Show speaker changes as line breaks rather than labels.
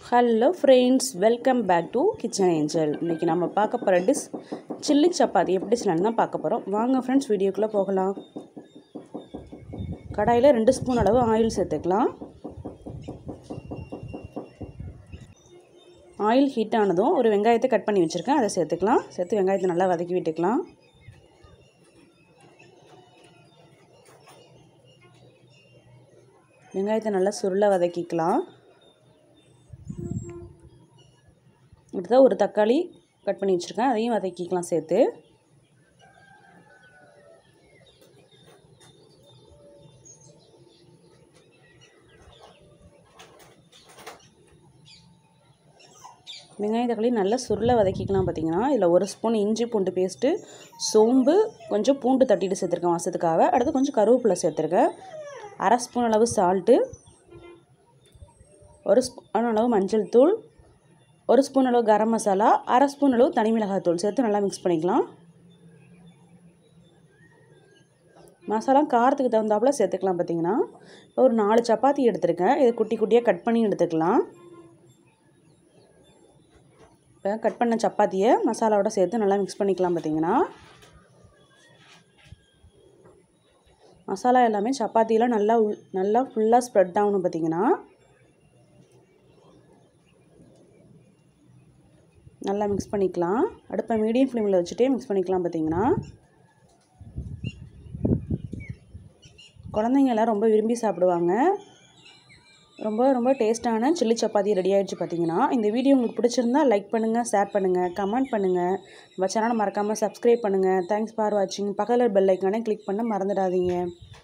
hello friends welcome back to kitchen angel இன்றைக்கி நம்ம பார்க்க போகிற டிஷ் சில்லி சப்பாத்தி எப்படி செய்யலாம்னு தான் பார்க்க போகிறோம் வாங்க ஃப்ரெண்ட்ஸ் வீடியோக்குள்ளே போகலாம் கடாயில் ரெண்டு ஸ்பூன் அளவு ஆயில் சேர்த்துக்கலாம் ஆயில் ஹீட் ஆனதும் ஒரு வெங்காயத்தை கட் பண்ணி வச்சுருக்கேன் அதை சேர்த்துக்கலாம் சேர்த்து வெங்காயத்தை நல்லா வதக்கி விட்டுக்கலாம் வெங்காயத்தை நல்லா சுருள வதக்கிக்கலாம் இப்படி ஒரு தக்காளி கட் பண்ணி வச்சுருக்கேன் அதையும் வதக்கிக்கலாம் சேர்த்து வெங்காய தக்காளி நல்லா சுருளை வதக்கிக்கலாம் பார்த்தீங்கன்னா இதில் ஒரு ஸ்பூன் இஞ்சி பூண்டு பேஸ்ட்டு சோம்பு கொஞ்சம் பூண்டு தட்டிட்டு சேர்த்துருக்கேன் வாசத்துக்காக அடுத்து கொஞ்சம் கருவேப்பிலை சேர்த்துருக்கேன் அரை ஸ்பூன் அளவு சால்ட்டு ஒரு ஸ்பூன் அளவு மஞ்சள் தூள் ஒரு ஸ்பூன் அளவு கரம் மசாலா அரை ஸ்பூன் அளவு தனி மிளகாய் தூள் சேர்த்து நல்லா மிக்ஸ் பண்ணிக்கலாம் மசாலா காரத்துக்கு தகுந்தாப்புல சேர்த்துக்கலாம் பார்த்தீங்கன்னா ஒரு நாலு சப்பாத்தி எடுத்துருக்கேன் இதை குட்டி குட்டியாக கட் பண்ணி எடுத்துக்கலாம் இப்போ கட் பண்ண சப்பாத்தியை மசாலாவோட சேர்த்து நல்லா மிக்ஸ் பண்ணிக்கலாம் பார்த்தீங்கன்னா மசாலா எல்லாமே சப்பாத்தியில் நல்லா உள் நல்லா ஃபுல்லாக ஸ்ப்ரெட் ஆகணும் பார்த்தீங்கன்னா நல்லா மிக்ஸ் பண்ணிக்கலாம் அடுப்பை மீடியம் ஃப்ளேமில் வச்சுட்டே மிக்ஸ் பண்ணிக்கலாம் பார்த்தீங்கன்னா குழந்தைங்க எல்லாம் ரொம்ப விரும்பி சாப்பிடுவாங்க ரொம்ப ரொம்ப டேஸ்ட்டான சில்லி சப்பாத்தி ரெடி ஆகிடுச்சு பார்த்தீங்கன்னா இந்த வீடியோ உங்களுக்கு பிடிச்சிருந்தா லைக் பண்ணுங்கள் ஷேர் பண்ணுங்கள் கமெண்ட் பண்ணுங்கள் நம்ம சேனலை மறக்காமல் சப்ஸ்கிரைப் பண்ணுங்கள் தேங்க்ஸ் ஃபார் வாட்சிங் பக்கத்தில் பெல் ஐக்கானே கிளிக் பண்ண மறந்துடாதீங்க